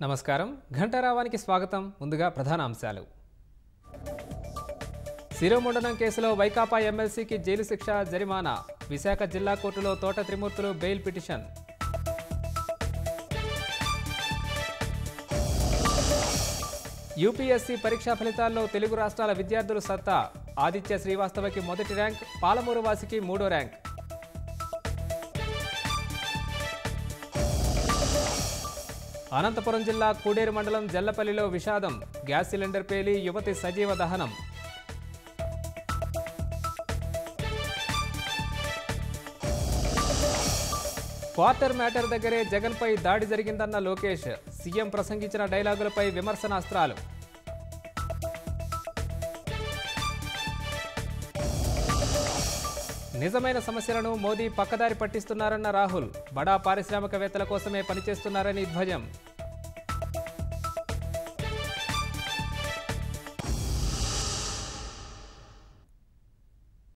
నమస్కారం ఘంటారావానికి స్వాగతం ముందుగా ప్రధాన అంశాలు శిరోముండనం కేసులో వైకాపా ఎమ్మెల్సీకి జైలు శిక్ష జరిమానా విశాఖ జిల్లా కోర్టులో తోట త్రిమూర్తులు బెయిల్ పిటిషన్ యూపీఎస్సీ పరీక్షా ఫలితాల్లో తెలుగు రాష్ట్రాల విద్యార్థులు సత్తా ఆదిత్య శ్రీవాస్తవకి మొదటి ర్యాంక్ పాలమూరు వాసికి మూడో ర్యాంక్ అనంతపురం జిల్లా కూడేరు మండలం జల్లపల్లిలో విషాదం గ్యాస్ సిలిండర్ పేలి యువతి సజీవ దహనం క్వార్టర్ మ్యాటర్ దగ్గరే జగన్పై దాడి జరిగిందన్న లోకేష్ సీఎం ప్రసంగించిన డైలాగులపై విమర్శనాస్త్రాలు నిజమైన సమస్యలను మోదీ పక్కదారి పట్టిస్తున్నారన్న రాహుల్ బడా పారిశ్రామికవేత్తల కోసమే పనిచేస్తున్నారని ధ్వజం